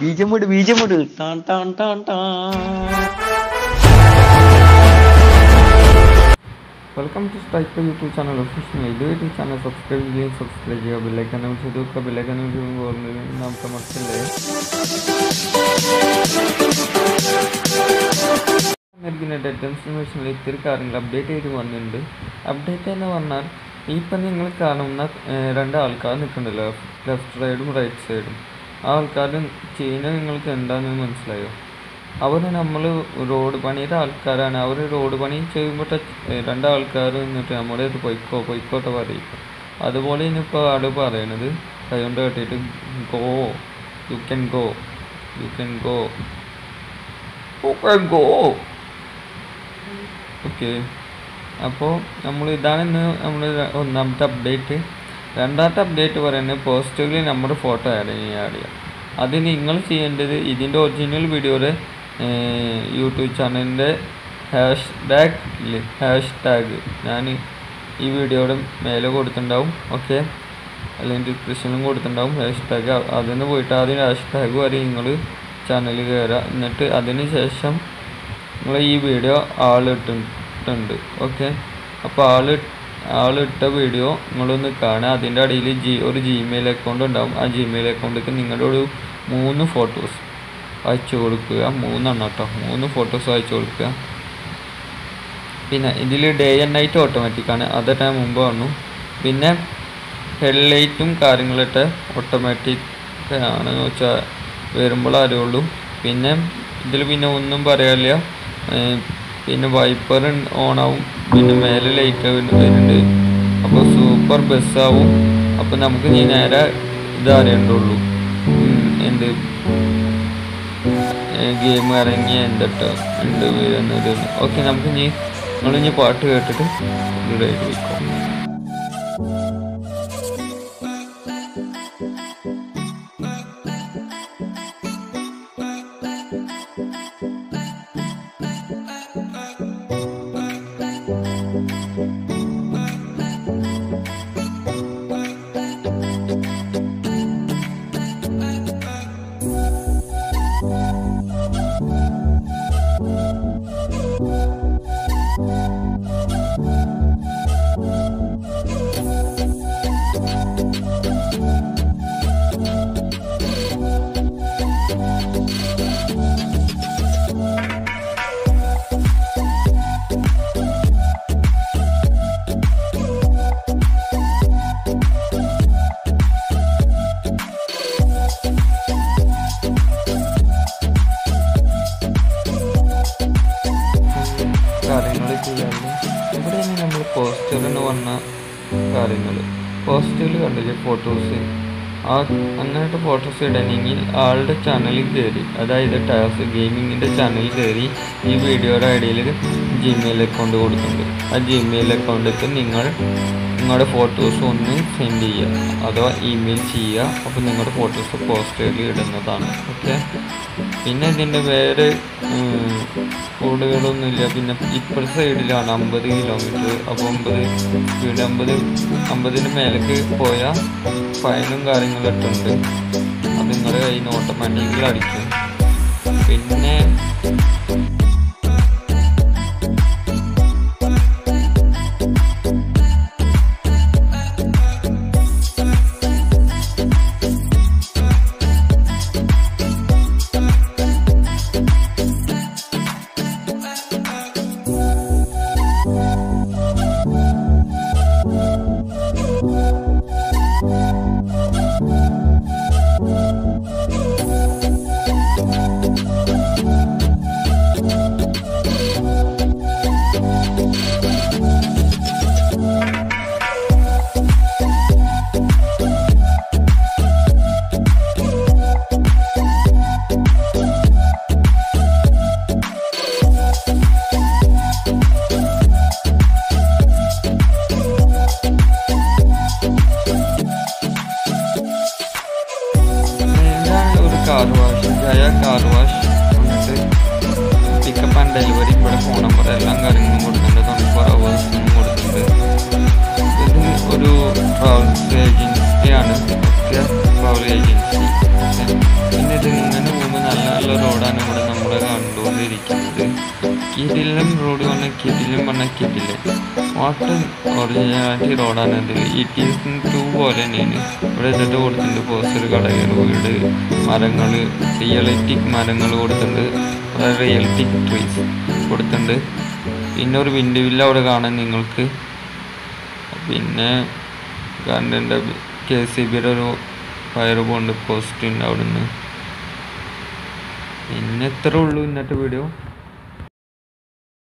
ബീജം വിട് ബീജം വിട് ടാൻ ടാൻ ടാൻ ടാൻ welcome to strike YouTube channel official ഇതുവരെ ഈ ചാനൽ സബ്സ്ക്രൈബ് ചെയ്യുക സബ്സ്ക്രൈബ് ചെയ്യുക ബില്ലൈക്കൻ അനൗൺസ് ചെയ്ത് വെക്കുക ബില്ലൈക്കൻ അനൗൺസ് ചെയ്യുമ്പോൾ നമുക്ക് മറക്കല്ലേ നൽകുന്ന ഡെഡ് ഇൻഫർമേഷനിൽ ഇത്തിരി കാര്യങ്ങൾ അപ്ഡേറ്റ് ചെയ്ത് വന്നിട്ടുണ്ട് അപ്ഡേറ്റ് എന്ന് പറഞ്ഞാൽ ഇപ്പം നിങ്ങൾ കാണുന്ന ഏർ, രണ്ട് ആൾക്കാർ നിൽക്കുന്നുണ്ടല്ലോ ലെഫ്റ്റ് സൈഡും റൈറ്റ് സൈഡും ആ ആൾക്കാർ ചെയ്യുന്നത് നിങ്ങൾക്ക് എന്താണെന്ന് മനസ്സിലായോ അവർ നമ്മൾ റോഡ് പണിയുടെ ആൾക്കാരാണ് അവർ റോഡ് പണി ചെയ്യുമ്പോൾ രണ്ട് ആൾക്കാർ നിന്നിട്ട് നമ്മുടെ ഇത് പൊയ്ക്കോ പൊയ്ക്കോട്ടെ പറയും അതുപോലെ ഇനിയിപ്പോൾ ആള് പറയണത് കൈകൊണ്ട് കെട്ടിയിട്ട് go you can go you can go you can go okay അപ്പോൾ നമ്മൾ ഇതാണ് ഇന്ന് നമ്മൾ ഒന്നാമത്തെ അപ്ഡേറ്റ് രണ്ടാമത്തെ അപ്ഡേറ്റ് പറയുന്നത് പോസ്റ്ററിൽ നമ്മുടെ ഫോട്ടോ ആഡ് ചെയ്യാൻ അത് നിങ്ങൾ ചെയ്യേണ്ടത് ഇതിൻ്റെ ഒറിജിനൽ വീഡിയോയുടെ യൂട്യൂബ് ചാനലിൻ്റെ ഹാഷ് ടാഗ് ഇല്ലേ ഹാഷ് ടാഗ് ഞാൻ ഈ വീഡിയോയുടെ മേലെ കൊടുത്തിട്ടുണ്ടാവും ഓക്കെ അല്ലെങ്കിൽ ഡിസ്ക്രിപ്ഷനിലും കൊടുത്തിട്ടുണ്ടാവും ഹാഷ് ടാഗ് അതിന് പോയിട്ട് ആദ്യം ഹാഷ് ടാഗ് വരെ നിങ്ങൾ ചാനലിൽ കയറുക എന്നിട്ട് അതിന് ശേഷം നിങ്ങൾ ഈ വീഡിയോ ആളിട്ടിട്ടുണ്ട് ഓക്കെ അപ്പോൾ ആള് ആളിട്ട വീഡിയോ നിങ്ങളൊന്ന് കാണുക അതിൻ്റെ അടിയിൽ ജി ഒരു ജിമെയിൽ അക്കൗണ്ട് ഉണ്ടാവും ആ ജിമെയിൽ അക്കൗണ്ടിലേക്ക് നിങ്ങളുടെ ഒരു മൂന്ന് ഫോട്ടോസ് അയച്ചു കൊടുക്കുക മൂന്നെണ്ണം കേട്ടോ മൂന്ന് ഫോട്ടോസ് അയച്ചു കൊടുക്കുക പിന്നെ ഇതിൽ ഡേ ആൻഡ് നൈറ്റ് ഓട്ടോമാറ്റിക്കാണ് അത് ഞാൻ മുമ്പ് വന്നു പിന്നെ ഹെഡ്ലൈറ്റും കാര്യങ്ങളൊക്കെ ഓട്ടോമാറ്റിക് ആണെന്ന് വെച്ചാൽ വരുമ്പോൾ അറിയുള്ളൂ പിന്നെ ഇതിൽ പിന്നെ ഒന്നും പറയാനില്ല ഏർ പിന്നെ വൈപ്പർ ഓണാവും പിന്നെ മേലെ ലൈറ്റ് വരുന്നുണ്ട് അപ്പോൾ സൂപ്പർ ബസ്സാവും അപ്പോൾ നമുക്ക് ഇനി നേരെ ഇത് അറിയണ്ടുള്ളൂ ഉം, എന്ത് ഗെയിം ഇറങ്ങി എന്തിട്ട് ഉണ്ട് വരുന്നത് ഓക്കെ നമുക്ക് ഇനി നമ്മളിനി പാട്ട് കേട്ടിട്ട് ഇവിടെ പോയിക്കോ കാര്യങ്ങൾ ചെയ്യാറുണ്ട് ഇവിടെയാണ് നമ്മൾ പോസ്റ്റർ എന്ന് പറഞ്ഞ കാര്യങ്ങൾ പോസ്റ്ററിൽ കണ്ടില്ലേ ഫോട്ടോസ് ആ അങ്ങനത്തെ ഫോട്ടോസ് ഇടണമെങ്കിൽ ആളുടെ ചാനലിൽ കയറി അതായത് ടാസ് ഗെയിമിങ്ങിൻ്റെ ചാനലിൽ കയറി ഈ വീഡിയോയുടെ ഇടയിൽ ജിമെയിൽ അക്കൗണ്ട് കൊടുക്കുന്നുണ്ട് ആ ജിമെയിൽ അക്കൗണ്ടിലേക്ക് നിങ്ങൾ നിങ്ങളുടെ ഫോട്ടോസ് ഒന്ന് സെൻഡ് ചെയ്യുക അഥവാ ഇമെയിൽ ചെയ്യുക അപ്പോൾ നിങ്ങളുടെ ഫോട്ടോസ് പോസ്റ്ററിൽ ഇടുന്നതാണ് ഓക്കെ പിന്നെ ഇതിൻ്റെ വേറെ ഉം, കോഡുകളൊന്നുമില്ല പിന്നെ ഇപ്പുറത്തെ സൈഡിലാണ് അമ്പത് കിലോമീറ്റർ അപ്പോൾ അമ്പത് സ്പീഡ് അമ്പത് അമ്പതിന് മേലേക്ക് പോയാൽ ഫൈനും കാര്യങ്ങളൊക്കെ ഉണ്ട് അത് നിങ്ങളുടെ കയ്യിൽ നിന്ന് ഓട്ടോമാറ്റിക്കലി അടിക്കും പിന്നെ ഇതാണ് ഒരു car wash Jaya car wash എന്നിട്ട് പിക്കപ്പ് ആൻഡ് ഡെലിവറി ഇവിടെ ഫോൺ നമ്പർ എല്ലാം കാര്യങ്ങളും കൊടുക്കുന്നുണ്ട് ട്വൻറ്റി ഫോർ അവേഴ്സും കൊടുക്കുന്നുണ്ട് ഇത് ഒരു ട്രാവൽസ് ഏജൻസിയാണ് ട്രാവൽ ഏജൻസി പിന്നെ ഇത് ഇങ്ങനെ കിടിലം റോഡ് പറഞ്ഞ കിടിലം പറഞ്ഞ കിടിലം വാട്ട് ഒറിജിനാലിറ്റി റോഡാണ് ഇത് ഈ ടി എസ് ടു പോലെ തന്നെയാണ് ഇവിടെ ഇതിട്ട് കൊടുത്തിട്ടുണ്ട് പോസ്റ്റർ കടകൾ വീട് മരങ്ങൾ റിയലിറ്റിക് മരങ്ങൾ കൊടുത്തിട്ടുണ്ട് അതായത് റിയലിറ്റിക് ട്രീസ് കൊടുത്തിട്ടുണ്ട് പിന്നെ ഒരു വിൻഡ് വില്ല അവിടെ കാണാൻ നിങ്ങൾക്ക് പിന്നെ കറണ്ടിൻ്റെ കെ സി ബിയുടെ ഒരു ഫയർ പോണ്ട് പോസ്റ്റ് ഉണ്ട് അവിടെ നിന്ന് പിന്നെ ഇത്രേ ഉള്ളൂ ഇന്നത്തെ വീഡിയോ